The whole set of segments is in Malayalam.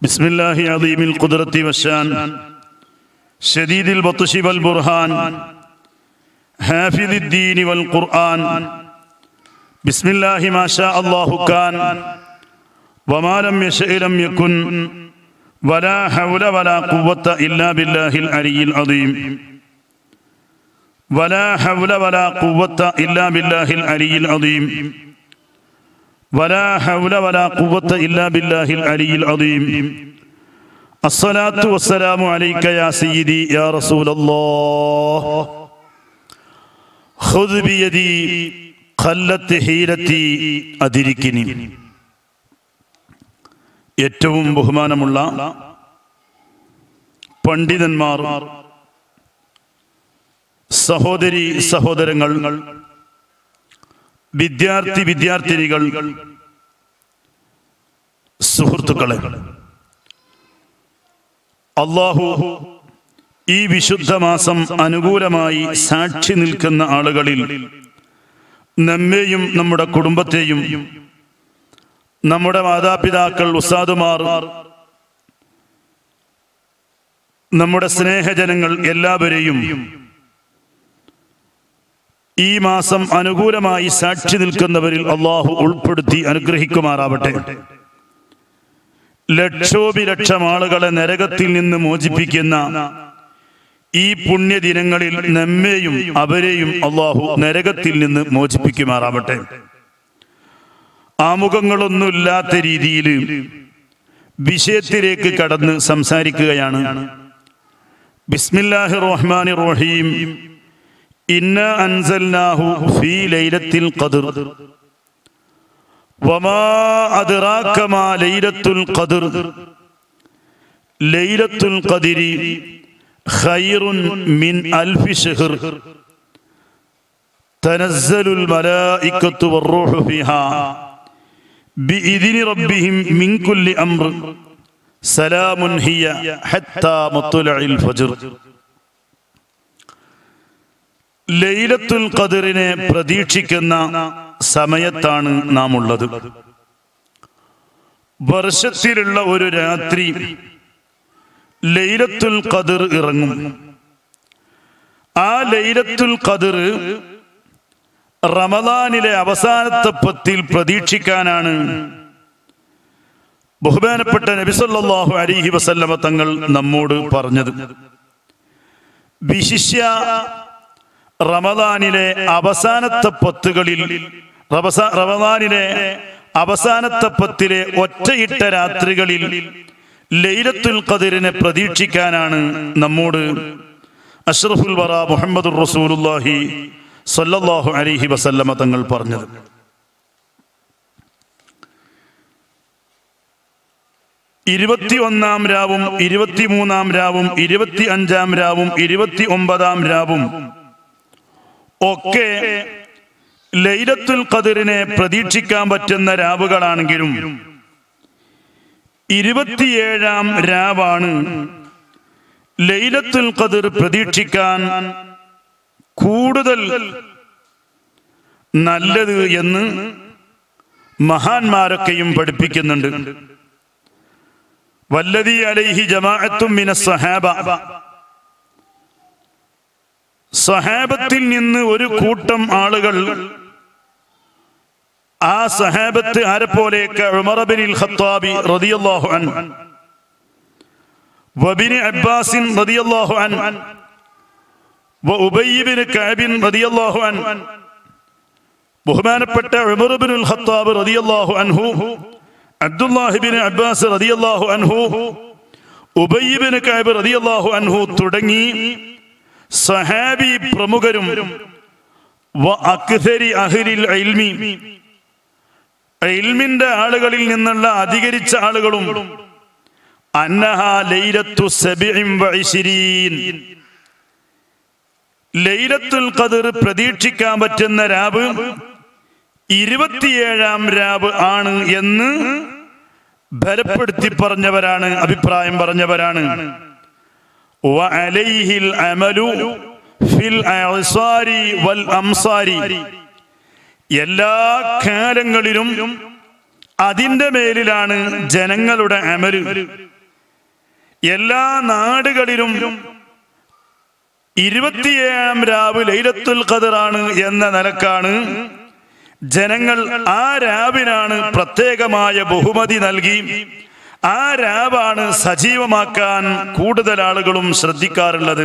بسم الله عظيم القدرة والشان شديد البطش والبرهان حافظ الدين والقرآن بسم الله ما شاء الله كان وما لم يشأ لم يكن ولا حول ولا قوة إلا بالله العلي العظيم ولا حول ولا قوة إلا بالله العلي العظيم ولا حول ولا قوة إلا بالله العلي العظيم الصلاة والسلام عليك يا سيدي يا رسول الله خذ بيدي قلت حيرتي أدركني ഏറ്റവും ബഹുമാനമുള്ള പണ്ഡിതന്മാർ സഹോദരി സഹോദരങ്ങൾ വിദ്യാർത്ഥി വിദ്യാർത്ഥിനികൾ സുഹൃത്തുക്കളെ അള്ളാഹു ഈ വിശുദ്ധ മാസം അനുകൂലമായി സാക്ഷി നിൽക്കുന്ന ആളുകളിൽ നമ്മെയും നമ്മുടെ കുടുംബത്തെയും നമ്മുടെ മാതാപിതാക്കൾ ഉസാദുമാർ നമ്മുടെ സ്നേഹജനങ്ങൾ എല്ലാവരെയും ഈ മാസം അനുകൂലമായി സാക്ഷി നിൽക്കുന്നവരിൽ അള്ളാഹു ഉൾപ്പെടുത്തി അനുഗ്രഹിക്കുമാറാവട്ടെ ലക്ഷോപിലക്ഷം ആളുകളെ നരകത്തിൽ നിന്ന് മോചിപ്പിക്കുന്ന ഈ പുണ്യദിനങ്ങളിൽ നമ്മെയും അവരെയും അള്ളാഹു നരകത്തിൽ നിന്ന് മോചിപ്പിക്കുമാറാവട്ടെ ആമുഖങ്ങളൊന്നുമില്ലാത്ത രീതിയിൽ വിഷയത്തിലേക്ക് കടന്ന് സംസാരിക്കുകയാണ് ബിസ്മില്ലാഹി റഹ്മാനി റഹീം ഇന്ന അൻസൽനാഹു ഫീ ലൈലത്തിൽ ഖദർ വമാ അദ്റാക മാ ലൈലത്തുൽ ഖദർ ലൈലത്തുൽ ഖദരി ഖൈറുൻ മിൻ അൽഫി ഷഹർ തനസ്സലുൽ മലായികത്തു വറൂഹു ഫീഹാ ബിഇذن റബ്ബിഹിം മിൻ കുല്ലി അംർ സലാമുൻ ഹിയ ഹത്താ മത്ലഇൽ ഫജ്ർ ലൈലത്തുൽ ഖദറിനെ പ്രതീക്ഷിക്കുന്ന സമയത്താണ് നാം ഉള്ളത് വർഷത്തിലുള്ള ഒരു രാത്രി ലൈലത്തുൽ ഖദർ ഇറങ്ങും ആ ലൈലത്തുൽ ഖദർ റമദാനിലെ അവസാനത്തെ പത്തിൽ പ്രതീക്ഷിക്കാനാണ് ബഹുമാനപ്പെട്ട നബിസല്ലാഹു അലിഹി വസല്ലമ തങ്ങൾ നമ്മോട് പറഞ്ഞത് വിശിഷ്യ റമദാനിലെ അവസാനത്തെ പത്തുകളിൽ റമദാനിലെ അവസാനത്തെ പത്തിലെ ഒറ്റയിട്ട രാത്രികളിൽ ലൈലത്തുൽ ഖദറിനെ പ്രതീക്ഷിക്കാനാണ് നമ്മോട് അഷ്റഫുൽ വറ മുഹമ്മദ് റസൂലുല്ലാഹി സല്ലല്ലാഹു അലൈഹി വസല്ലമ തങ്ങൾ പറഞ്ഞത് ഇരുപത്തി ഒന്നാം രാവും ഇരുപത്തിമൂന്നാം രാവും ഇരുപത്തി അഞ്ചാം രാവും ഇരുപത്തി ഒമ്പതാം രാവും ഒക്കെ ലൈലത്തുൽ ഖദറിനെ പ്രതീക്ഷിക്കാൻ പറ്റുന്ന രാവുകളാണെങ്കിലും ഇരുപത്തിയേഴാം രാവാണ് ലൈലത്തുൽ ഖദർ പ്രതീക്ഷിക്കാൻ കൂടുതൽ നല്ലത് എന്ന് മഹാന്മാരൊക്കെയും പഠിപ്പിക്കുന്നുണ്ട് വല്ലതി അലൈഹി ജമാഅത്തും മിന സഹാബ സഹാബത്തിൽ നിന്ന് ഒരു കൂട്ടം ആളുകൾ ആ സഹാബത്ത് ആരെപ്പോലെയൊക്കെ ഉമറബിനിൽ ഖത്താബി റളിയല്ലാഹു അൻ വബിന് അബ്ബാസിൻ റളിയല്ലാഹു അൻ വഉബയ്യിബിന് കഅബിൻ റളിയല്ലാഹു അൻ ബഹുമാനപ്പെട്ട ഉമർബിനുൽ ഖത്താബ് റളിയല്ലാഹു അൻഹു അബ്ദുല്ലാഹിബിൻ അബ്ബാസ് റളിയല്ലാഹു അൻഹു ഉബയ്യിബിന് കഅബ് റളിയല്ലാഹു അൻഹു തുടങ്ങി സഹാബി പ്രമുഖരും ഇൽമിന്റെ ആളുകളിൽ നിന്നുള്ള അധികരിച്ച ആളുകളും ലൈലത്തുൽ ഖദർ പ്രതീക്ഷിക്കാൻ പറ്റുന്ന രാവ് ഇരുപത്തിയേഴാം രാവ് ആണ് എന്ന് ബലപ്പെടുത്തി പറഞ്ഞവരാണ് അഭിപ്രായം പറഞ്ഞവരാണ് وعليه العمل في الأعصار والأمصار എല്ലാ കാലങ്ങളിലും അതിന്റെ മേലിലാണ് ജനങ്ങളുടെ അമല് എല്ലാ നാടുകളിലും ഇരുപത്തിയേഴാം രാവ് ലൈലത്തുൽ ഖദറാണ് എന്ന നിലക്കാണ് ജനങ്ങൾ ആ രാവിനാണ് പ്രത്യേകമായ ബഹുമതി നൽകി ആ രാവാണ് സജീവമാക്കാൻ കൂടുതൽ ആളുകളും ശ്രദ്ധിക്കാറുള്ളത്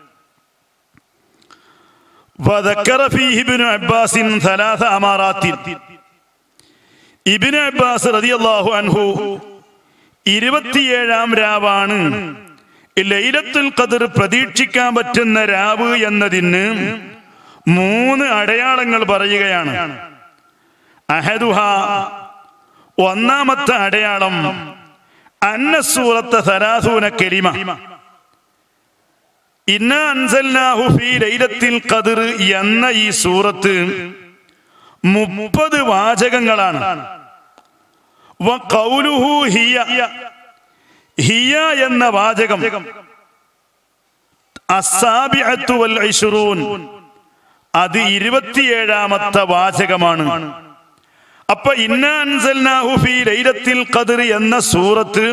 وذكر فيه ابن عباس ثلاث أمارات ഇബിന് അബ്ബാസ് റളിയല്ലാഹു അൻഹു ഇരുപത്തിയേഴാം രാവാണ് ലൈലത്തുൽ ഖദർ പ്രതീക്ഷിക്കാൻ പറ്റുന്ന രാവ് എന്നതിന് മൂന്ന് അടയാളങ്ങൾ പറയുകയാണ് അഹദുഹ ഒന്നാമത്തെ അടയാളം അന്ന സൂറത്ത് സലാസൂന കെലിമ ഇന്ന അൻസൽനാഹു ഫീ ലൈലത്തിൽ ഖദർ എന്ന ഈ സൂറത്ത് മുപ്പത് വാചകങ്ങളാണ് വ ഖൗലുഹു ഹിയ ഹിയ എന്ന വാചകം അസ്സാബിഅത്തു വൽ ഇശ്റൂൻ അത് ഇരുപത്തിയേഴാമത്തെ വാചകമാണ് അപ്പൊ ഇന്ന അൻസൽനാഹു ഫീ ലൈലത്തിൽ ഖദർ എന്ന സൂറത്ത്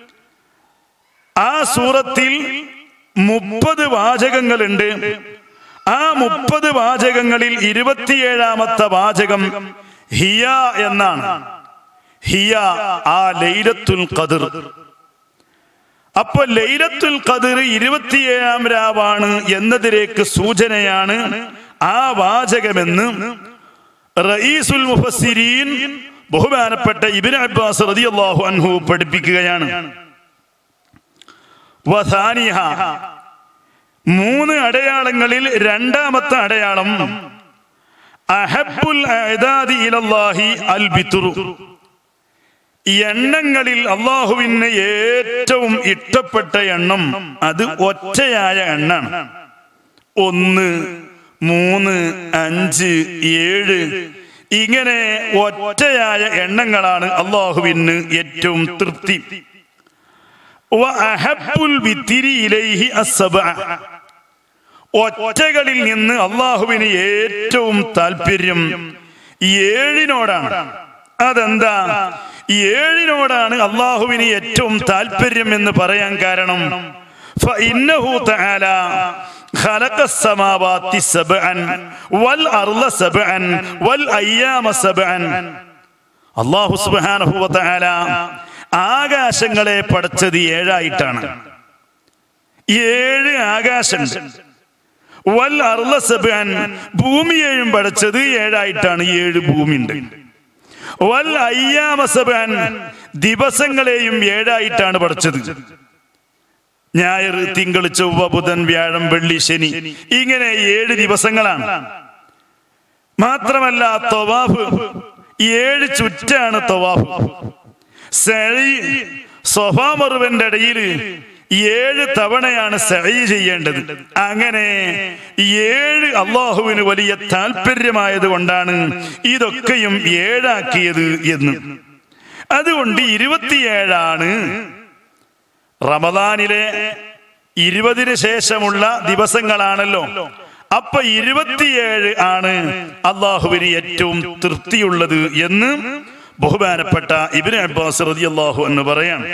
ആ സൂറത്തിൽ മുപ്പത് വാചകങ്ങളുണ്ട് ആ മുപ്പത് വാചകങ്ങളിൽ ഇരുപത്തിയേഴാമത്തെ വാചകം ഹിയ എന്നാണ് ഹിയ ആ ലൈലത്തുൽ ഖദർ അപ്പൊ ലൈലത്തുൽ ഖദർ ഇരുപത്തിയേഴാം രാവാണ് എന്നതിലേക്ക് സൂചനയാണ് ആ വാചകമെന്ന് റയീസുൽ മുഫസ്സിരീൻ ബഹുമാനപ്പെട്ട ഇബ്നു അബ്ബാസ് റളിയല്ലാഹു അൻഹു പഠിപ്പിക്കുകയാണ് വസാനിഹ മൂന്ന് അടയാളങ്ങളിൽ രണ്ടാമത്തെ അടയാളം അഹബുൽ അഅദാദി ഇലല്ലാഹി അൽ ബിത്റു എണ്ണങ്ങളിൽ അള്ളാഹുവിന് ഏറ്റവും ഇഷ്ടപ്പെട്ട എണ്ണം അത് ഒറ്റയായ എണ്ണാണ് ഒന്ന് മൂന്ന് അഞ്ച് ഏഴ് ഇങ്ങനെ ഒറ്റയായ എണ്ണങ്ങളാണ് അള്ളാഹുവിന് ഏറ്റവും തൃപ്തി വഅഹബ്ബുൽ വിത്തിരി ഇലൈഹി അസ്സബഅ. ഒറ്റകളിൽ നിന്ന് അള്ളാഹുവിന് ഏറ്റവും താല്പര്യം ഏഴിനോടാണ് അതെന്താ ഏഴിനോടാണ് അള്ളാഹുവിന് ഏറ്റവും താല്പര്യം എന്ന് പറയാൻ കാരണം فإنه تعالى خلق السماوات سبعا والأرض سبعا والأيام سبعا അള്ളാഹു സുബ്ഹാനഹു വതആല ആകാശങ്ങളെ പടച്ചത് ഏഴായിട്ടാണ് ഏഴ് ആകാശം വൽ അർള സബ്അൻ ഭൂമിയെയും പടച്ചത് ഏഴായിട്ടാണ് ഏഴ് ഭൂമിയുണ്ട് വൽ അയ്യാമ സബ്അൻ ദിവസങ്ങളെയും ഏഴായിട്ടാണ് പഠിച്ചത് ഞായർ തിങ്കൾ ചൊവ്വ ബുധൻ വ്യാഴം വെള്ളി ശനി ഇങ്ങനെ ഏഴ് ദിവസങ്ങളാണ് മാത്രമല്ല തൊവാഫ് ഏഴ് ചുറ്റാണ് തൊവാഫ് സഴി സൊഫാമറുവന്റെ ഇടയിൽ ഏഴ് തവണയാണ് സഴി ചെയ്യേണ്ടത് അങ്ങനെ ഏഴ് അള്ളാഹുവിന് വലിയ താല്പര്യമായത് കൊണ്ടാണ് ഇതൊക്കെയും ഏഴാക്കിയത് എന്ന് അതുകൊണ്ട് ഇരുപത്തിയേഴാണ് റമദാനിലെ ഇരുപതിന് ശേഷമുള്ള ദിവസങ്ങളാണല്ലോ അപ്പൊ ഇരുപത്തിയേഴ് ആണ് അള്ളാഹുവിന് ഏറ്റവും തൃപ്തിയുള്ളത് എന്ന് ബഹുമാനപ്പെട്ട ഇബിന് അബ്ബാസ് റളിയല്ലാഹു എന്ന് പറയാണ്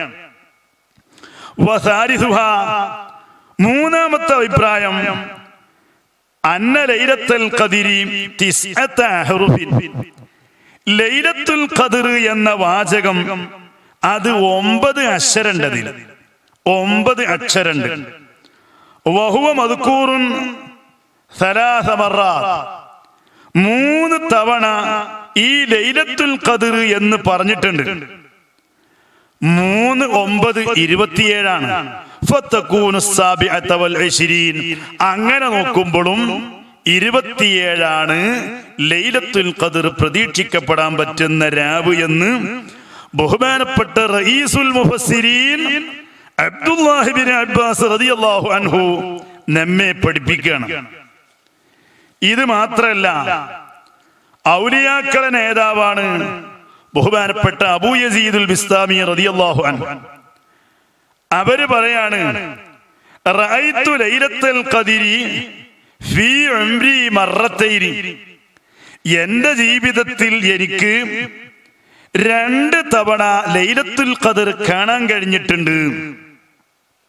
വസാരിസുഹ മൂന്നാമത്തെ അഭിപ്രായം അന്ന ലൈലത്തുൽ ഖദിരി തിസ്അത അഹ്റുഫിൻ ലൈലത്തുൽ ഖദർ എന്ന വാചകം അത് ഒമ്പത് അക്ഷരണ്ടതിൽ ഒമ്പത് അക്ഷരണ്ട് വഹുവ മദ്കൂറുൻ സലാസ മറാത്ത് മൂന്ന് തവണ ഈ ലൈലത്തുൽ ഖദർ എന്ന് പറഞ്ഞിട്ടുണ്ട് മൂന്ന് ഒമ്പത് ഇരുപത്തിയേഴാണ് ഫത്തക്കൂനു സാബിഅത്ത വൽ ഇശ്രീൻ. അങ്ങനെ നോക്കുമ്പോഴും ഇരുപത്തിയേഴാണ് ലൈലത്തുൽ ഖദർ പ്രതീക്ഷിക്കപ്പെടാൻ പറ്റുന്ന രാവ് എന്ന് ബഹുമാനപ്പെട്ട റയീസുൽ മുഫസ്സിരീൻ അബ്ദുല്ലാഹിബിൻ അബ്ബാസ് റളിയല്ലാഹു അൻഹു നമ്മെ പഠിപ്പിക്കുകയാണ് ഇത് മാത്രല്ല ഔലിയാക്കളെ നേതാവാണ് ബഹുമാനപ്പെട്ട അബൂ യസീദുൽ ബിസ്താമി റളിയല്ലാഹു അൻഹു അവര് പറയാണ് റഅയ്തു ലൈലത്തുൽ ഖദരി ഫീ ഉംരി മറത്തൈനി എന്റെ ജീവിതത്തിൽ എനിക്ക് രണ്ട് തവണ ലൈലത്തുൽ ഖദർ കാണാൻ കഴിഞ്ഞിട്ടുണ്ട്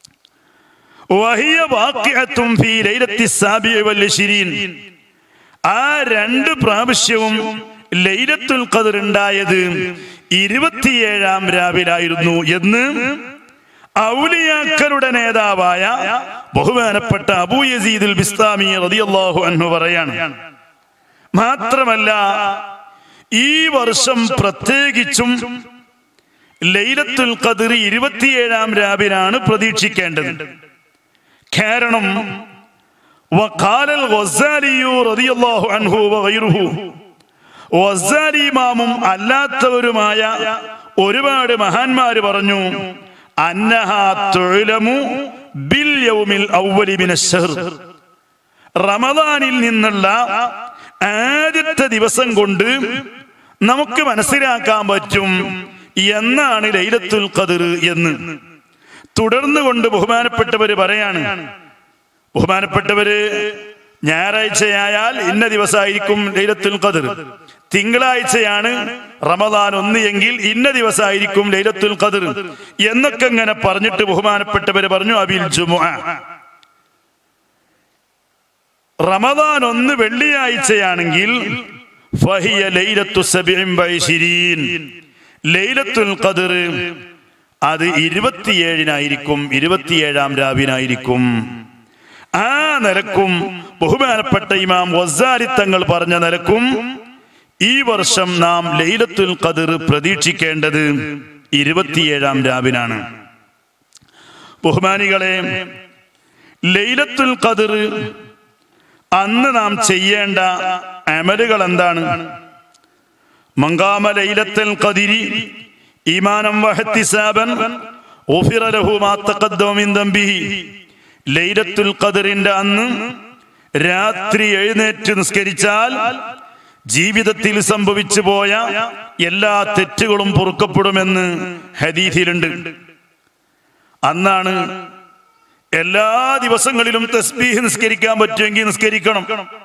വഹിയ വാക്യത്തും ഫീ ലൈലത്തി സാബിയ വല്ലിശിരീൻ ആ രണ്ട് പ്രാവശ്യവും ലൈലത്തുൽ ഖദർ ഉണ്ടായത് ഇരുപത്തിയേഴാം രാവിലായിരുന്നു എന്ന് ഔലിയാക്കളുടെ നേതാവായ ബഹുമാനപ്പെട്ട അബൂ യസീദുൽ ബിസ്താമി റളിയല്ലാഹു അൻഹു പറയാണ് മാത്രമല്ല ഈ വർഷം പ്രത്യേകിച്ചും ലൈലത്തുൽ ഖദർ ഇരുപത്തിയേഴാം രാവിലാണ് പ്രതീക്ഷിക്കേണ്ടത് കാരണം وقال الغزالي رضي الله عنه وغيره വസാരി ഇമാമും അല്ലാത്തവരുമായ ഒരുപാട് മഹാന്മാര് പറഞ്ഞു അന്നഹാ തുഴലമു ബിൽ യൗമിൽ അവ്വലി മിനശ്ശഹർ റമദാനിൽ നിന്നുള്ള ആദ്യത്തെ ദിവസം കൊണ്ട് നമുക്ക് മനസ്സിലാക്കാൻ പറ്റും എന്നാണ് ലൈലത്തുൽ ഖദർ എന്ന് തുടർന്ന് കൊണ്ട് ബഹുമാനപ്പെട്ടവര് പറയാണ് ബഹുമാനപ്പെട്ടവര് ഞായറാഴ്ചയായാൽ ഇന്ന ദിവസമായിരിക്കും ലൈലത്തുൽ ഖദർ തിങ്കളാഴ്ചയാണ് റമദാൻ ഒന്ന് എങ്കിൽ ഇന്ന ദിവസമായിരിക്കും ലൈലത്തുൽ ഖദർ എന്നൊക്കെ ഇങ്ങനെ പറഞ്ഞിട്ട് ബഹുമാനപ്പെട്ടവര് പറഞ്ഞു അബിൽ ജുമുഅ റമദാൻ ഒന്ന് വെള്ളിയാഴ്ചയാണെങ്കിൽ ഫഹിയ ലൈലത്തു സബിഇൻ വഇശ്രീൻ ലൈലത്തുൽ ഖദർ അത് ഇരുപത്തിയേഴിനായിരിക്കും ഇരുപത്തിയേഴാം രാവിനായിരിക്കും ആ നിലക്കും ബഹുമാനപ്പെട്ട ഇമാം വസാരി തങ്ങൾ പറഞ്ഞ നിലക്കും ഈ വർഷം നാം ലൈലത്തുൽ ഖദർ പ്രതീക്ഷിക്കേണ്ടത് ഇരുപത്തിയേഴാം രാവിനാണ് ബഹുമാനികളെ ലൈലത്തുൽ ഖദർ അന്ന് നാം ചെയ്യേണ്ട അമലുകൾ എന്താണ് മങ്കാമ ലൈലത്തുൽ ഖദിരി ഈമാനം വഹത്തിസാബൻ ഉഫിറ ലഹു മാ തഖദ്ദമ മിൻ ദംബിഹി ലൈലത്തുൽ ഖദറിന്റെ അന്ന് രാത്രി എഴുന്നേറ്റ് നിസ്കരിച്ചാൽ ജീവിതത്തിൽ സംഭവിച്ചു പോയ എല്ലാ തെറ്റുകളും പൊറുക്കപ്പെടുമെന്ന് ഹദീഥിലുണ്ട് അന്നാണ് എല്ലാ ദിവസങ്ങളിലും തസ്ബീഹ് നിസ്കരിക്കാൻ പറ്റുമെങ്കിൽ നിസ്കരിക്കണം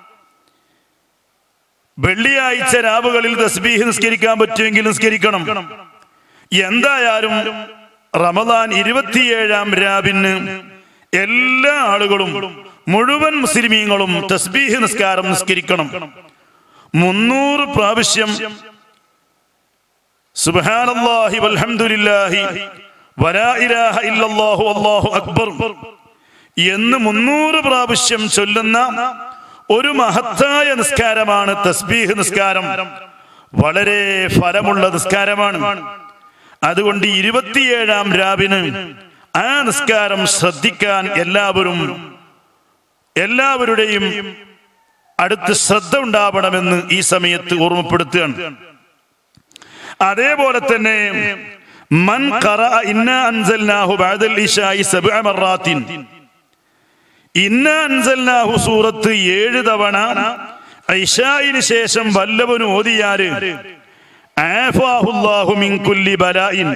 വെള്ളിയാഴ്ച രാവുകളിൽ തസ്ബീഹ് നിസ്കരിക്കാൻ പറ്റുമെങ്കിൽ നിസ്കരിക്കണം എന്തായാലും റമദാൻ ഇരുപത്തിയേഴാം രാവിന് എല്ലാ ആളുകളും മുഴുവൻ മുസ്ലിമീങ്ങളും തസ്ബീഹ് നിസ്കാരം നിസ്കരിക്കണം മുന്നൂറ് പ്രാവശ്യം സുബ്ഹാനല്ലാഹി വൽഹംദുലില്ലാഹി വലാ ഇലാഹ ഇല്ലല്ലാഹു അല്ലാഹു അക്ബർ എന്ന് മുന്നൂറ് പ്രാവശ്യം ചൊല്ലുന്ന ഒരു മഹത്തായ നിസ്കാരമാണ് തസ്ബീഹ് നിസ്കാരം വളരെ ഫലമുള്ള നിസ്കാരമാണ് അതുകൊണ്ട് ഇരുപത്തിയേഴാം രാവിന് ആ നിസ്കാരം ശ്രദ്ധിക്കാൻ എല്ലാവരും എല്ലാവരുടെയും അടുത്ത് ശ്രദ്ധ ഉണ്ടാവണമെന്ന് ഈ സമയത്ത് ഓർമ്മപ്പെടുത്തുകയാണ് അതേപോലെ തന്നെ മൻ ഖറഅ ഇന്നാ അൻസൽനാഹു ബഅദൽ ഇശാഇ സബ്അ മറാത്തിൻ ഇന്നാ അൻസൽനാഹു സൂറത്ത് ഏഴ് തവണ ഇശായിന് ശേഷം വല്ലവനും ഓതിയാല് ആഫാഹുല്ലാഹു മിൻ കുല്ലി ബലായിൻ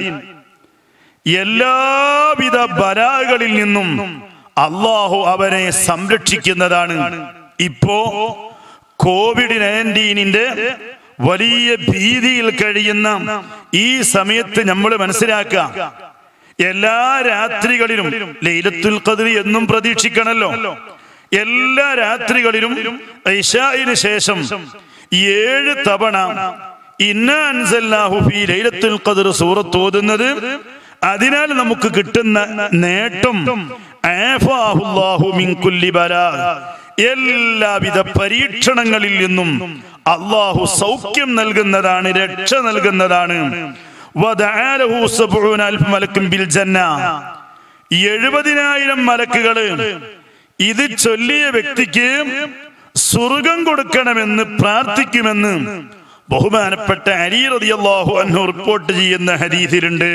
എല്ലാവിധ ബലാകളിൽ നിന്നും അള്ളാഹു അവനെ സംരക്ഷിക്കുന്നതാണ് ഇപ്പോ കോവിഡ് നയൻറ്റീനിന്റെ വലിയ ഭീതിയിൽ കഴിയുന്ന ഈ സമയത്ത് നമ്മൾ മനസ്സിലാക്കുക എല്ലാ രാത്രികളിലും ലൈലത്തുൽ ഖദ്ർ എന്നും പ്രതീക്ഷിക്കണല്ലോ എല്ലാ രാത്രികളിലും ഇശായിന് ശേഷം ഏഴ് തവണ ഇന്ന അൻസല്ലാഹു ഫീ ലൈലത്തുൽ ഖദ്ർ സൂറത്ത് ഓതുന്നത് അതിനാൽ നമുക്ക് കിട്ടുന്ന നേട്ടം ആഫാഹുല്ലാഹു മിൻ കുല്ലി ബലാ. എല്ലാവിധ പരീക്ഷണങ്ങളിൽ നിന്നും അള്ളാഹു സൗഖ്യം നൽകുന്നതാണ് രക്ഷ നൽകുന്നതാണ് വദആലഹു സബ്ഊന അൽഫ് മലക്കും ബിൽ ജന്ന എഴുപതിനായിരം മലക്കുകള് ഇത് ചൊല്ലിയ വ്യക്തിക്ക് സ്വർഗം കൊടുക്കണമെന്ന് പ്രാർത്ഥിക്കുമെന്ന് ബഹുമാനപ്പെട്ട അലി റളിയല്ലാഹു അൻഹു റിപ്പോർട്ട് ചെയ്യുന്ന ഹദീസിലുണ്ട്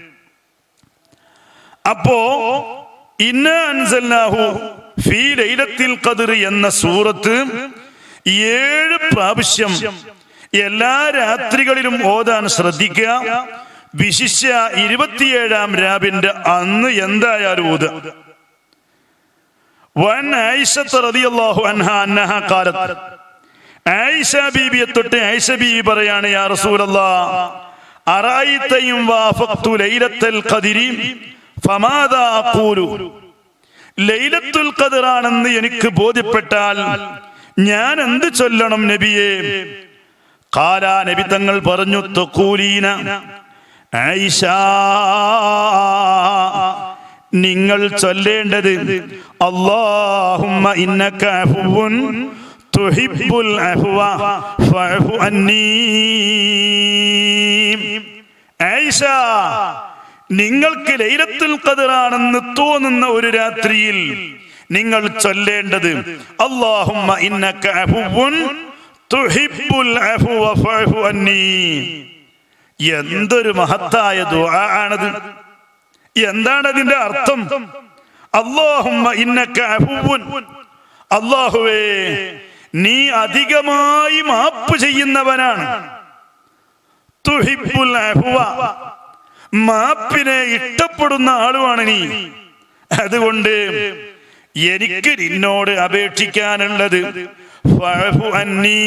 അപ്പോ ഇന്ന അൻസൽനാഹു ഫീ ലൈലത്തിൽ ഖദ്ർ എന്ന സൂറത്ത് ഏഴ് പ്രാവശ്യം എല്ലാ രാത്രികളിലും ഓതാൻ ശ്രദ്ധിക്കുക വിശിഷ്യ ഇരുപത്തിയേഴാം രാവിന്റെ അന്ന് എന്തായാലും ഓതുക വൻ ആയിഷത്ത് റളിയല്ലാഹു അൻഹ അന്നഹ ഖാലത്ത് ആയിഷ ബീബിയെ തൊട്ട് ആയിഷ ബീബി പറയാണ് യാ റസൂലല്ലാ അറായിത്തയും വാഫഖ്തു ലൈലത്തൽ ഖദ്രി ഫമാദാ അഖൂലു ലൈലത്തുൽ ഖദറാണെന്ന് എനിക്ക് ബോധ്യപ്പെട്ടാൽ ഞാൻ എന്ത് ചൊല്ലണം നബിയെ കാലാ നബി തങ്ങൾ പറഞ്ഞു തൊക്കൂലീന ആയിഷ നിങ്ങൾ ചൊല്ലേണ്ടത് അല്ലാഹുമ്മ ഇന്നക അഫുവുൻ തുഹിബ്ബുൽ അഫ്വ ഫഅഫു അന്നീ ആയിഷ നിങ്ങൾക്ക് ലൈലത്തുൽ ഖദറാണെന്ന് തോന്നുന്ന ഒരു രാത്രിയിൽ നിങ്ങൾ ചൊല്ലേണ്ടത് അല്ലാഹുമ്മ ഇന്നക അഫുവുൻ തുഹിബ്ബുൽ അഫ്വ ഫഅഫു അന്നീ എന്തൊരു മഹത്തായ ദുആ ആണത് എന്താണ് അതിന്റെ അർത്ഥം അല്ലാഹുമ്മ ഇന്നക അഫുവുൻ അല്ലാഹുവേ നീ അധികമായി മാപ്പ് ചെയ്യുന്നവനാണ് തുഹിബ്ബുൽ അഫ്വ മാപ്പിനെ ഇഷ്ടപ്പെടുന്ന ആളുമാണ് നീ അതുകൊണ്ട് എനിക്ക് നിന്നോട് അപേക്ഷിക്കാനുള്ളത് ഫഅഫു അന്നീ.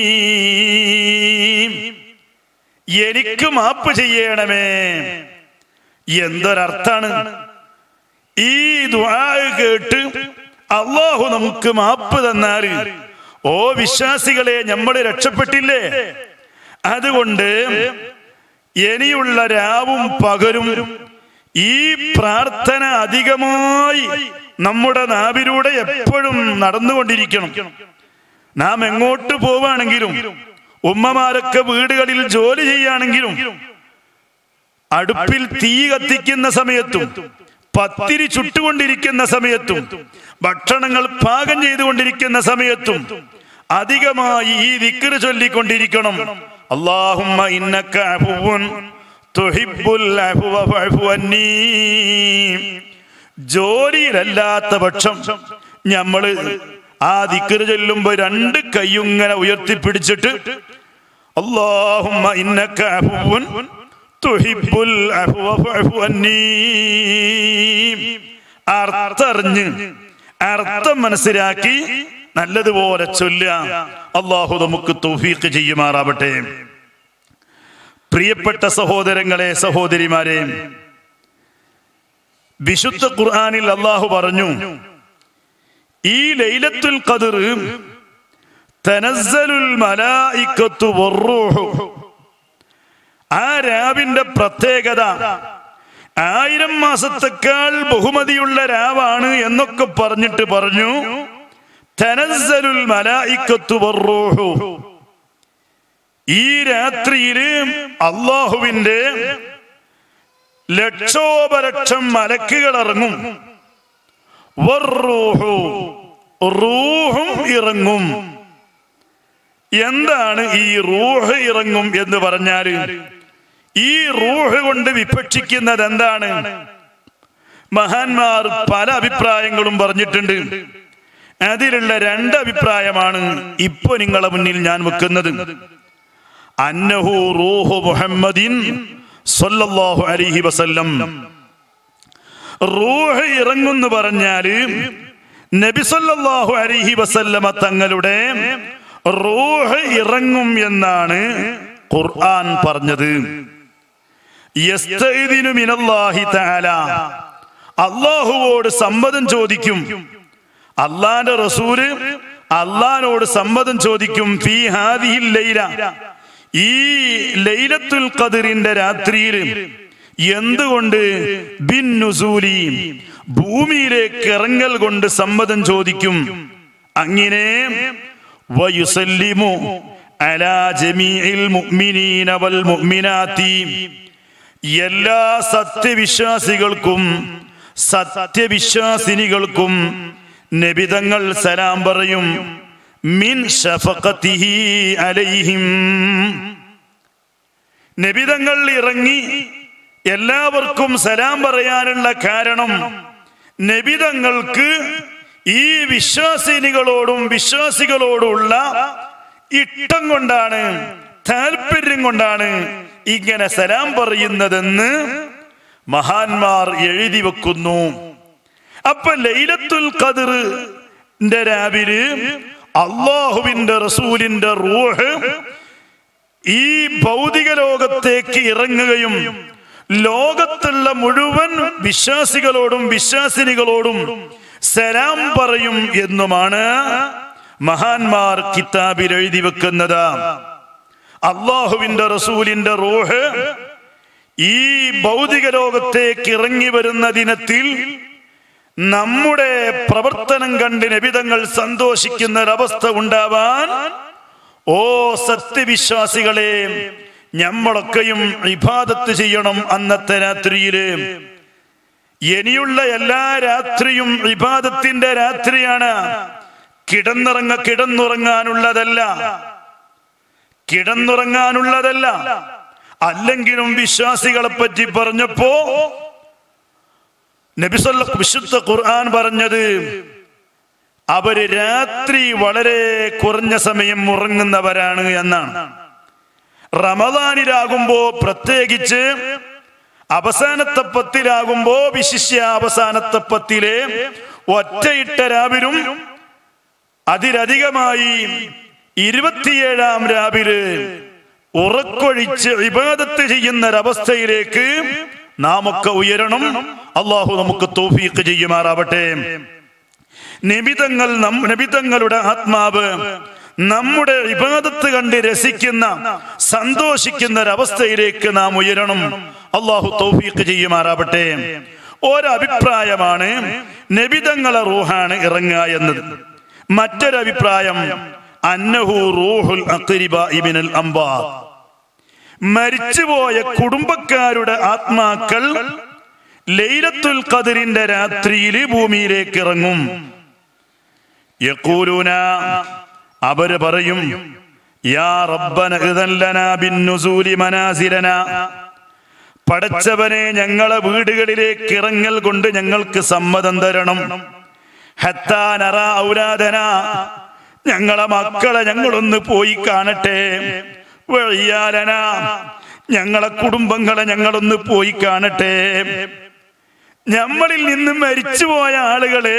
എനിക്ക് മാപ്പ് ചെയ്യണമേ എന്തൊരർത്ഥാണ് ഈ ദുആ കേട്ട് അള്ളാഹു നമുക്ക് മാപ്പ് തന്നാൽ ഓ വിശ്വാസികളെ നമ്മൾ രക്ഷപ്പെട്ടില്ലേ അതുകൊണ്ട് ഇനിയുള്ള രാവും പകരും ഈ പ്രാർത്ഥന അധികമായി നമ്മുടെ നാവിലൂടെ എപ്പോഴും നടന്നുകൊണ്ടിരിക്കണം നാം എങ്ങോട്ട് പോവാണെങ്കിലും ഉമ്മമാരൊക്കെ വീടുകളിൽ ജോലി ചെയ്യുകയാണെങ്കിലും അടുപ്പിൽ തീ കത്തിക്കുന്ന സമയത്തും പത്തിരി ചുട്ടുകൊണ്ടിരിക്കുന്ന സമയത്തും ഭക്ഷണങ്ങൾ പാകം ചെയ്തുകൊണ്ടിരിക്കുന്ന സമയത്തും അധികമായി ഈ ദിക്കറ് ചൊല്ലിക്കൊണ്ടിരിക്കണം അള്ളാഹുമ്മ ഇന്നക അഫുവുൻ തുഹിബ്ബുൽ അഫ്വ ഫഅഫു അന്നീ ജോലിയിലല്ലാത്ത പക്ഷം നമ്മള് ആ ദിക്കറ് ചൊല്ലുമ്പോ രണ്ട് കൈയും ഇങ്ങനെ ഉയർത്തിപ്പിടിച്ചിട്ട് അള്ളാഹുമ്മ ഇന്നക അഫുവുൻ തുഹിബ്ബുൽ അഫ്വ ഫഅഫു അന്നീ അർത്ഥറിഞ്ഞ് അർത്ഥം മനസ്സിലാക്കി നല്ലതുപോലെ ചൊല്ലുക അള്ളാഹു നമുക്ക് തൗഫീഖ് ചെയ്യുമാറാവട്ടെ പ്രിയപ്പെട്ട സഹോദരങ്ങളെ സഹോദരിമാരെ വിശുദ്ധ ഖുർആനിൽ അള്ളാഹു പറഞ്ഞു ഈ ലൈലത്തുൽ ഖദർ തനസ്സലുൽ മലായിക്കത്തു വറൂഹു ആ രാവിന്റെ പ്രത്യേകത ആയിരം മാസത്തെക്കാൾ ബഹുമതിയുള്ള രാവാണ് എന്നൊക്കെ പറഞ്ഞിട്ട് പറഞ്ഞു തനസ്സലുൽ മലായിക്കത്തു വറൂഹു ഈ രാത്രിയില് അള്ളാഹുവിന്റെ ലക്ഷോപലക്ഷം മലക്കുകൾ ഇറങ്ങും വറൂഹു റൂഹും ഇറങ്ങും എന്താണ് ഈ റൂഹ് ഇറങ്ങും എന്ന് പറഞ്ഞാൽ ഈ റൂഹ് കൊണ്ട് വിഭക്ഷിക്കുന്നത് എന്താണ് മഹാന്മാർ പല അഭിപ്രായങ്ങളും പറഞ്ഞിട്ടുണ്ട് അതിലുള്ള രണ്ട് അഭിപ്രായമാണ് ഇപ്പൊ നിങ്ങളെ മുന്നിൽ ഞാൻ വെക്കുന്നത് അന്നഹു റൂഹു മുഹമ്മദിൻ സല്ലല്ലാഹു അലൈഹി വസല്ലം റൂഹ് ഇറങ്ങുന്നു പറഞ്ഞാല് നബി സല്ലല്ലാഹു അലൈഹി വസല്ലമ തങ്ങളുടെ റൂഹ് ഇറങ്ങും എന്നാണ് ഖുർആൻ പറഞ്ഞത് യസ്തഇദിനു മിനല്ലാഹി തആല അള്ളാഹുവോട് സമ്മതം ചോദിക്കും അള്ളാന്റെ റസൂല് അള്ളഹാനോട് സമ്മതം ചോദിക്കും ഫീ ഹാദിഹിൽ ലൈല ഈ ലൈലത്തുൽ ഖദറിന്റെ രാത്രിയിൽ എന്തുകൊണ്ട് ബിൻ നുസൂലി ഭൂമിയിലേക്ക് ഇറങ്ങൽ കൊണ്ട് സമ്മതം ചോദിക്കും അങ്ങനെ വയുസല്ലിമു അലാ ജമീഇൽ മുഅ്മിനീന വൽ മുഅ്മിനാത്തി എല്ലാ സത്യവിശ്വാസികൾക്കും സത്യവിശ്വാസിനികൾക്കും നബിതങ്ങൾ സലാം പറയും മിൻ ഷഫഖത്തിഹി അലൈഹിം നബിതങ്ങൾ ഇറങ്ങി എല്ലാവർക്കും സലാം പറയാനുള്ള കാരണം നബിതങ്ങൾക്ക് ഈ വിശ്വാസിനികളോടും വിശ്വാസികളോടുള്ള ഇഷ്ടം കൊണ്ടാണ് താല്പര്യം കൊണ്ടാണ് ഇങ്ങനെ സലാം പറയുന്നതെന്ന് മഹാന്മാർ എഴുതി വെക്കുന്നു അപ്പൊ ലൈലത്തുൽ ഖദറിന്റെ രാവിലെ അള്ളാഹുവിന്റെ റസൂലിന്റെ റൂഹ് ഈ ഭൗതിക ലോകത്തേക്ക് ഇറങ്ങുകയും ലോകത്തുള്ള മുഴുവൻ വിശ്വാസികളോടും വിശ്വാസിനികളോടും സലാം പറയും എന്നുമാണ് മഹാന്മാർ കിതാബിൽ എഴുതി വെക്കുന്നത് അള്ളാഹുവിന്റെ റസൂലിന്റെ റൂഹ് ഈ ഭൗതിക ലോകത്തേക്ക് ഇറങ്ങി വരുന്ന ദിനത്തിൽ നമ്മുടെ പ്രവർത്തനം കണ്ട് നബിതങ്ങൾ സന്തോഷിക്കുന്ന ഒരവസ്ഥ ഉണ്ടാവാൻ ഓ സത്യവിശ്വാസികളെ നമ്മളൊക്കെയും ഇബാദത്ത് ചെയ്യണം അന്നത്തെ രാത്രിയില് ഇനിയുള്ള എല്ലാ രാത്രിയും ഇബാദത്തിന്റെ രാത്രിയാണ് കിടന്നിറങ്ങ കിടന്നുറങ്ങാനുള്ളതല്ല കിടന്നുറങ്ങാനുള്ളതല്ല അല്ലെങ്കിലും വിശ്വാസികളെ പറ്റി പറഞ്ഞപ്പോ നബിസല്ല വിശുദ്ധ ഖുർആൻ പറഞ്ഞത് അവര് രാത്രി വളരെ കുറഞ്ഞ സമയം ഉറങ്ങുന്നവരാണ് എന്നാണ് റമദാനിലാകുമ്പോ പ്രത്യേകിച്ച് അവസാനത്തെ പത്തിലാകുമ്പോ വിശിഷ്യ അവസാനത്തെ പത്തിലെ ഒറ്റയിട്ട രാവിലും അതിലധികമായി ഇരുപത്തിയേഴാം രാവില് ഉറക്കൊഴിച്ച് ഇബാദത്ത് ചെയ്യുന്ന ഒരവസ്ഥയിലേക്ക് നാം ഒക്കെ ഉയരണം അള്ളാഹു നമുക്ക് തോഫീക്ക് ചെയ്യുമാറാവട്ടെ നിബിതങ്ങൾ നബിതങ്ങളുടെ ആത്മാവ് നമ്മുടെ ഇബാദത്ത് കണ്ട് രസിക്കുന്ന സന്തോഷിക്കുന്ന ഒരവസ്ഥയിലേക്ക് നാം ഉയരണം അള്ളാഹു തൗഫീഖ് ചെയ്യുമാറാവട്ടെ ഒരഭിപ്രായമാണ് നബിതങ്ങളെ റൂഹാണ് ഇറങ്ങുക എന്നത് മറ്റൊരഭിപ്രായം അന്നഹു റൂഹുൽ അഖ്രിബ ഇബ്നുൽ അംബാ മരിച്ചുപോയ കുടുംബക്കാരുടെ ആത്മാക്കൾ ലൈലത്തുൽ ഖദറിന്റെ രാത്രിയിൽ ഭൂമിയിലേക്ക് ഇറങ്ങും യഖൂലൂന അവര് പറയും യാ റബ്ബന ഇദൻ ലനാ ബിന്നുസൂലി മനാസിലന പടച്ചവനെ ഞങ്ങളെ വീടുകളിലേക്ക് ഇറങ്ങൽ കൊണ്ട് ഞങ്ങൾക്ക് സമ്മതം തരണം ഹത്താ നറ ഔലാദന ഞങ്ങളെ മക്കളെ ഞങ്ങളൊന്ന് പോയി കാണട്ടെ വഴിയാലന ഞങ്ങളെ കുടുംബങ്ങളെ ഞങ്ങളൊന്ന് പോയി കാണട്ടെ നമ്മളിൽ നിന്ന് മരിച്ചുപോയ ആളുകള്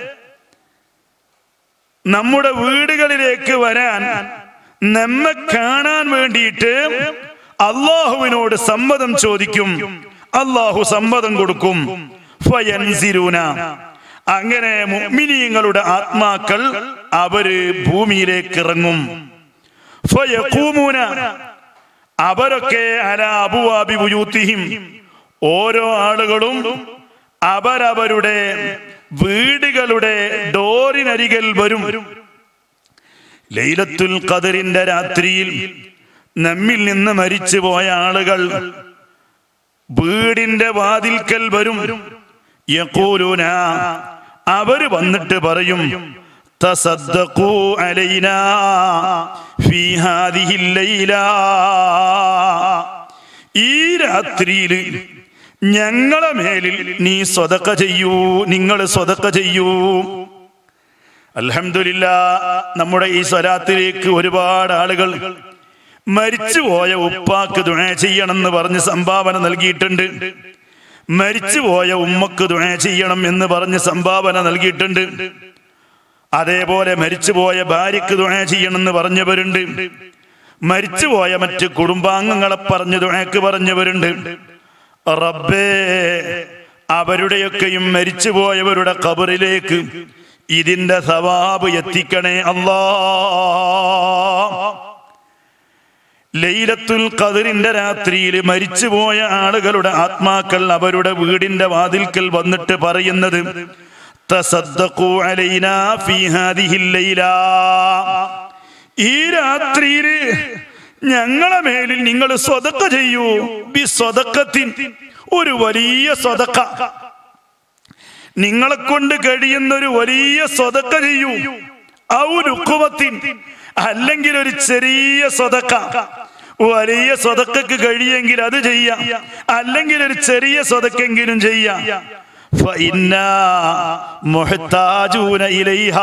നമ്മുടെ വീടുകളിലേക്ക് വരാൻ നമ്മെ കാണാൻ വേണ്ടിയിട്ട് അള്ളാഹുവിനോട് സമ്മതം ചോദിക്കും അള്ളാഹു സമ്മതം കൊടുക്കും ഫയൻസിരൂന അങ്ങനെ മുഅ്മിനീങ്ങളുടെ ആത്മാക്കൾ അവര് ഭൂമിയിലേക്ക് ഇറങ്ങും ഫയഖൂമൂന അവരൊക്കെ അല അബുവാബി ബുയൂത്തിഹിം ഓരോ ആളുകളും അവരവരുടെ വീടുകളുടെ ഡോറിനരികിൽ വരും ലൈലത്തുൽ ഖദറിന്റെ രാത്രിയിൽ നമ്മിൽ നിന്ന് മരിച്ചു പോയ ആളുകൾ വീടിന്റെ വാതിൽക്കൽ വരും യഖൂലൂന അവര് വന്നിട്ട് പറയും തസദ്ദഖൂ അലൈനാ ഫീ ഹാദിഹിൽ ലൈല ഈ രാത്രിയിൽ ഞങ്ങളെ മേലിൽ നീ സ്വതക്ക ചെയ്യൂ നിങ്ങൾ സ്വതക്ക ചെയ്യൂ അൽഹംദുലില്ല നമ്മുടെ ഈ സ്വരാത്തിലേക്ക് ഒരുപാട് ആളുകൾ മരിച്ചുപോയ ഉപ്പാക്ക് തുണ ചെയ്യണമെന്ന് പറഞ്ഞ് സംഭാവന നൽകിയിട്ടുണ്ട് മരിച്ചുപോയ ഉമ്മക്ക് തുണ ചെയ്യണം എന്ന് പറഞ്ഞ് സംഭാവന നൽകിയിട്ടുണ്ട് അതേപോലെ മരിച്ചുപോയ ഭാര്യക്ക് തുണ ചെയ്യണമെന്ന് പറഞ്ഞവരുണ്ട് മരിച്ചുപോയ മറ്റ് കുടുംബാംഗങ്ങളെ പറഞ്ഞ് തുണയ്ക്ക് പറഞ്ഞവരുണ്ട് റബ്ബേ അവരുടെയൊക്കെയും മരിച്ചുപോയവരുടെ കബറിലേക്ക് ഇതിന്റെ സവാബ് എത്തിക്കണേ അല്ലാ ലൈലത്തുൽ ഖദറിന്റെ രാത്രിയിൽ മരിച്ചുപോയ ആളുകളുടെ ആത്മാക്കൾ അവരുടെ വീടിന്റെ വാതിൽക്കൽ വന്നിട്ട് പറയുന്നത് തസദ്ദഖൂ അലൈനാ ഫീ ഹാദിഹിൽ ലൈല ഈ രാത്രിയിൽ ഞങ്ങളെ മേലിൽ നിങ്ങൾ സ്വതക്ക ചെയ്യൂ ബി സ്വതക്കത്തിൻ ഒരു വലിയ സ്വതക്ക നിങ്ങളെ കൊണ്ട് കഴിയുന്ന ഒരു വലിയ സ്വതക്ക ചെയ്യൂ ഔരുക്കുമത്തിൻ അല്ലെങ്കിൽ ഒരു ചെറിയ സ്വതക്ക വലിയ സ്വതക്കക്ക് കഴിയെങ്കിൽ അത് ചെയ്യാം അല്ലെങ്കിൽ ഒരു ചെറിയ സ്വതക്കെങ്കിലും ചെയ്യാം ഫഇന്നാ മുഹ്താജൂന ഇലൈഹാ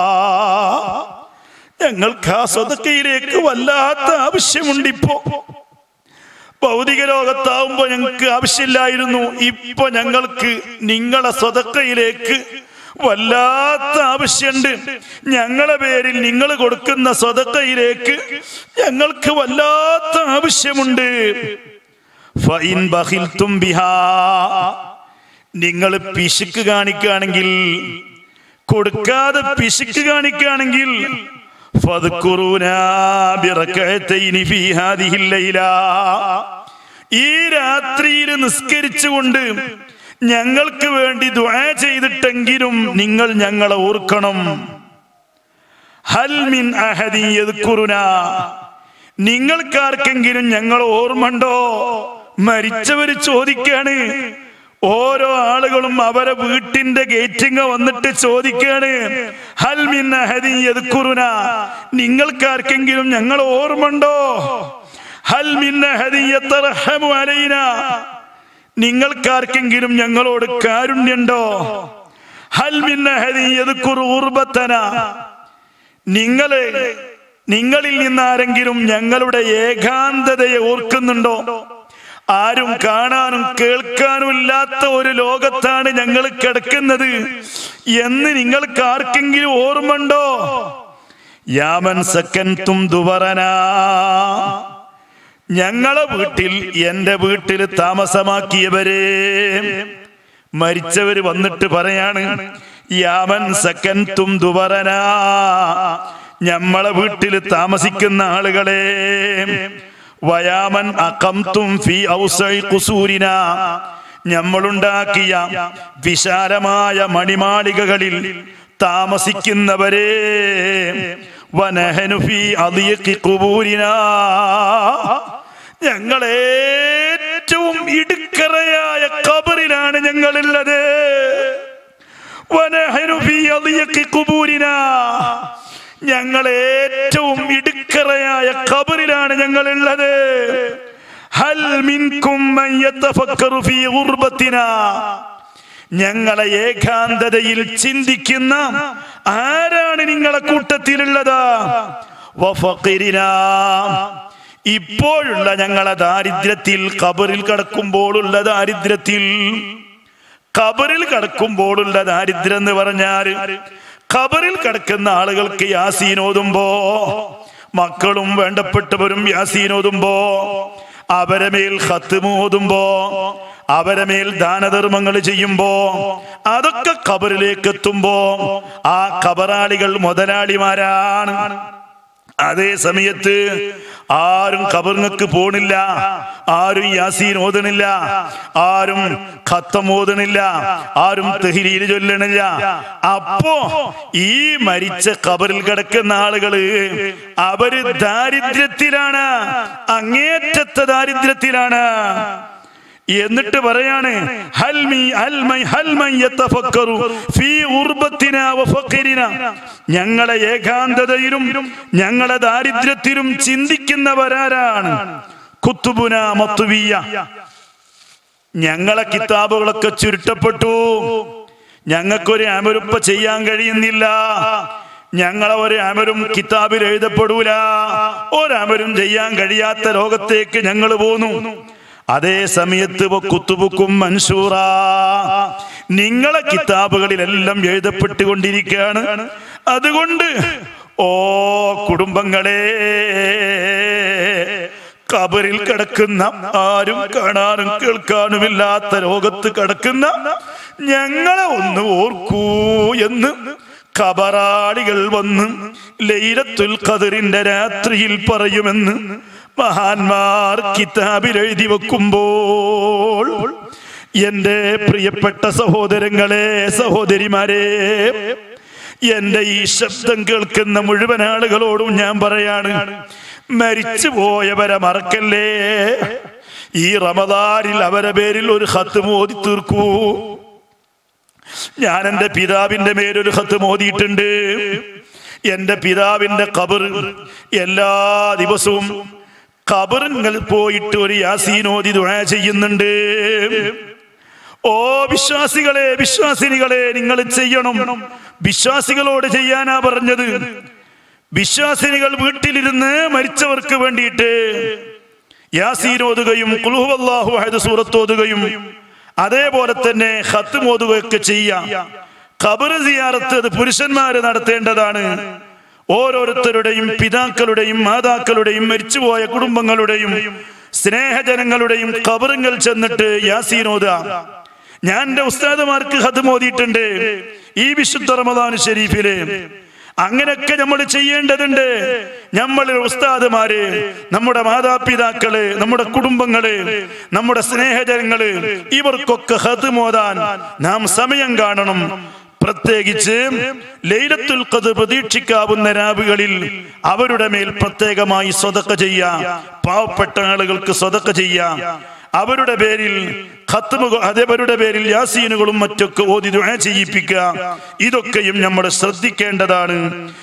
ഞങ്ങൾക്ക് ആ സ്വതക്കയിലേക്ക് വല്ലാത്ത ആവശ്യമുണ്ടിപ്പോ ഭൗതിക ലോകത്താവുമ്പോ ഞങ്ങൾക്ക് ആവശ്യമില്ലായിരുന്നു ഇപ്പൊ ഞങ്ങൾക്ക് നിങ്ങളെ സ്വതക്കയിലേക്ക് വല്ലാത്ത ആവശ്യമുണ്ട് ഞങ്ങളെ പേരിൽ നിങ്ങൾ കൊടുക്കുന്ന സ്വതക്കയിലേക്ക് ഞങ്ങൾക്ക് വല്ലാത്ത ആവശ്യമുണ്ട് ഫൈൻ ബഹിൽത്തും ബിഹാ നിങ്ങൾ പിശുക്ക് കാണിക്കുകയാണെങ്കിൽ കൊടുക്കാതെ പിശുക്ക് കാണിക്കുകയാണെങ്കിൽ ഫദ്കുറൂനാ ബിറകഅത്തൈനി ഫീ ഹാദിഹിൽ ലൈല. ഈ രാത്രിയിൽ നിസ്കരിച്ചുകൊണ്ട് ഞങ്ങൾക്ക് വേണ്ടി ദുആ ചെയ്തിട്ടെങ്കിലും നിങ്ങൾ ഞങ്ങളെ ഓർക്കണം ഹൽ മിൻ അഹദിൻ യദ്കുറുനാ നിങ്ങൾക്കാർക്കെങ്കിലും ഞങ്ങൾ ഓർമ്മണ്ടോ മരിച്ചവര് ചോദിക്കാണ് ഓരോ ആളുകളും അവരെ വീട്ടിന്റെ ഗേറ്റിങ് വന്നിട്ട് ചോദിക്കാണ് ഹൽ മിൻ അഹദിൻ യദ്കുറുനാ നിങ്ങൾക്കാർക്കെങ്കിലും ഞങ്ങൾ ഓർമ്മണ്ടോ ഹൽ മിൻ അഹദിൻ യതറഹമു അലൈനാ നിങ്ങൾക്കാർക്കെങ്കിലും ഞങ്ങളോട് കാരുണ്യുണ്ടോ ഹൽ മിൻ അഹദിൻ യദ്കുറു ഉർബത്തന നിങ്ങള് നിങ്ങളിൽ നിന്നാരെങ്കിലും ഞങ്ങളുടെ ഏകാന്തതയെ ഓർക്കുന്നുണ്ടോ ആരും കാണാനും കേൾക്കാനും ഇല്ലാത്ത ഒരു ലോകത്താണ് ഞങ്ങൾ കിടക്കുന്നത് എന്ന് നിങ്ങൾക്ക് ആർക്കെങ്കിലും ഓർമ്മണ്ടോ യാമൻ സക്കൻ തും ദുവറനാ ഞങ്ങളെ വീട്ടിൽ എന്റെ വീട്ടിൽ താമസമാക്കിയവരെ മരിച്ചവര് വന്നിട്ട് പറയാണ് യാമൻ സക്കൻ തും ദുവറനാ ഞമ്മളെ വീട്ടിൽ താമസിക്കുന്ന ആളുകളെ വയാമൻ അകം ഫി ഔസൈ കുസൂരിന ഞമ്മളുണ്ടാക്കിയ വിശാലമായ മണിമാളികകളിൽ താമസിക്കുന്നവരെ വനഹനു ഫി അദിയഖി ഖുബൂരിന ഞങ്ങളേറ്റവും ഇടുക്കറയായ കബറിലാണ് ഞങ്ങളുള്ളത് വനഹനു ഫി അദിയഖി ഖുബൂരിന ഞങ്ങൾ ഏറ്റവും ഇടുക്കറയായ കബറിലാണ് ഞങ്ങളുള്ളത് ഹൽ മിൻകും മൻ യതഫക്കറു ഫീ ഗുർബത്തിനാ ഞങ്ങളെ ഏകാന്തതയിൽ ചിന്തിക്കുന്ന ആരാണ് നിങ്ങളെ കൂട്ടത്തിലുള്ളത് വഫഖിരിനാ. ഇപ്പോഴുള്ള ഞങ്ങളെ ദാരിദ്ര്യത്തിൽ കബറിൽ കിടക്കുമ്പോഴുള്ള ദാരിദ്ര്യത്തിൽ കബറിൽ കിടക്കുമ്പോഴുള്ള ദാരിദ്ര്യം എന്ന് പറഞ്ഞാൽ ഖബറിൽ കിടക്കുന്ന ആളുകൾക്ക് യാസീൻ ഓതുമ്പോ മക്കളും വേണ്ടപ്പെട്ടവരും യാസീൻ ഓതുമ്പോ അവരെ മേൽ ഹത്തുമ ഓതുമ്പോ അവരെ മേൽ ദാനധർമ്മങ്ങൾ ചെയ്യുമ്പോ അതൊക്കെ ഖബറിലേക്ക് എത്തുമ്പോ ആ ഖബറാളികൾ മുതലാളിമാരാണ് അതേ സമയത്ത് ആരും ഖബറിങ്ങൾക്ക് പോണില്ല ആരും യാസീൻ ഓതണില്ല ആരും ഖത്തം ഓതണില്ല ആരും തെഹിരീൽ ചൊല്ലണില്ല അപ്പോ ഈ മരിച്ച ഖബറിൽ കിടക്കുന്ന ആളുകള് അവര് ദാരിദ്ര്യത്തിലാണ് അങ്ങേറ്റത്തെ ദാരിദ്ര്യത്തിലാണ് എന്നിട്ട് പറയാണ് ഹൽമി ഹൽമൈ ഹൽമൈ യതഫക്കറു ഫീ ഉർബത്തിനാ വഫഖിരിനാ ഞങ്ങളെ ഏകാന്തതയിലും ഞങ്ങളെ ദാരിദ്ര്യത്തിലും ചിന്തിക്കുന്നവരാരാണ് കുത്തുബുന മത്തുവിയ ഞങ്ങളെ കിതാബുകളൊക്കെ ചുരുട്ടപ്പെട്ടു ഞങ്ങൾക്കൊരു അമരുപ്പ ചെയ്യാൻ കഴിയുന്നില്ല ഞങ്ങളെ ഒരു അമരും കിതാബിൽ എഴുതപ്പെടൂല ഒരമരും ചെയ്യാൻ കഴിയാത്ത ലോകത്തേക്ക് ഞങ്ങൾ പോന്നു അതേ സമയത്ത് കുത്തുബുക്കും മൻസൂറ നിങ്ങളെ കിതാബുകളിലെല്ലാം എഴുതപ്പെട്ടുകൊണ്ടിരിക്കുകയാണ് അതുകൊണ്ട് ഓ കുടുംബങ്ങളെ കബറിൽ കിടക്കുന്ന ആരും കാണാനും കേൾക്കാനുമില്ലാത്ത ലോകത്ത് കിടക്കുന്ന ഞങ്ങളെ ഒന്ന് ഓർക്കൂ എന്ന് കബറാളികൾ വന്ന് ലൈലത്തുൽ ഖദറിന്റെ രാത്രിയിൽ പറയുമെന്ന് മഹാന്മാർ കിതാബിൽ എഴുതി വെക്കുമ്പോൾ എന്റെ പ്രിയപ്പെട്ട സഹോദരങ്ങളെ സഹോദരിമാരെ എന്റെ ഈ ശബ്ദം കേൾക്കുന്ന മുഴുവൻ ആളുകളോടും ഞാൻ പറയാണ് മരിച്ചു പോയവരെ മറക്കല്ലേ ഈ റമദാനിൽ അവരെ പേരിൽ ഒരു ഹത്ത് മോദി തീർക്കൂ ഞാൻ എൻ്റെ പിതാവിന്റെ മേലൊരു ഹത്ത് മോദിയിട്ടുണ്ട് എൻ്റെ പിതാവിന്റെ കബർ എല്ലാ ദിവസവും കബറിങ്ങൾ പോയിട്ട് ഒരു യാസീനോദി ദുആ ചെയ്യുന്നുണ്ട് ഓ വിശ്വാസികളെ വിശ്വാസിനികളെ നിങ്ങൾ ചെയ്യണം വിശ്വാസികളോട് ചെയ്യാനാ പറഞ്ഞത് വിശ്വാസിനികൾ വീട്ടിലിരുന്ന് മരിച്ചവർക്ക് വേണ്ടിയിട്ട് യാസീനോതുകയും കുലുഹുവല്ലാഹു അഹദ് സൂറത്തോതുകയും അതേപോലെ തന്നെ ഹത്ത് മോതുകയൊക്കെ ചെയ്യാം ഖബർ സിയാറത്ത് അത് പുരുഷന്മാര് നടത്തേണ്ടതാണ് ഓരോരുത്തരുടെയും പിതാക്കളുടെയും മാതാക്കളുടെയും മരിച്ചുപോയ കുടുംബങ്ങളുടെയും സ്നേഹജനങ്ങളുടെയും ഖബറുകൾ ചെന്നിട്ട് യാസീനോദ ഞാൻ എന്റെ ഉസ്താദുമാർക്ക് ഹത് മോദിയിട്ടുണ്ട് ഈ വിശുദ്ധ റമദാൻ ഷരീഫില് അങ്ങനെയൊക്കെ നമ്മൾ ചെയ്യേണ്ടതുണ്ട് നമ്മൾ ഉസ്താദുമാര് നമ്മുടെ മാതാപിതാക്കള് നമ്മുടെ കുടുംബങ്ങള് നമ്മുടെ സ്നേഹജനങ്ങള് ഇവർക്കൊക്കെ ഹത് മോതാൻ നാം സമയം കാണണം പ്രത്യേകിച്ച് ലൈലത്തുൽ ഖദർ പ്രതീക്ഷിക്കാവുന്ന രാവുകളിൽ അവരുടെ മേൽ പ്രത്യേകമായി സ്വതക്ക ചെയ്യാം പാവപ്പെട്ട ആളുകൾക്ക് സ്വതക്ക ചെയ്യാം അവരുടെ പേരിൽ ഖത്മുകൾ അതേവരുടെ പേരിൽ യാസീനുകളും മറ്റൊക്കെ ഓതി ദുആ ചെയ്യിപ്പിക്കുക ഇതൊക്കെയും നമ്മൾ ശ്രദ്ധിക്കേണ്ടതാണ്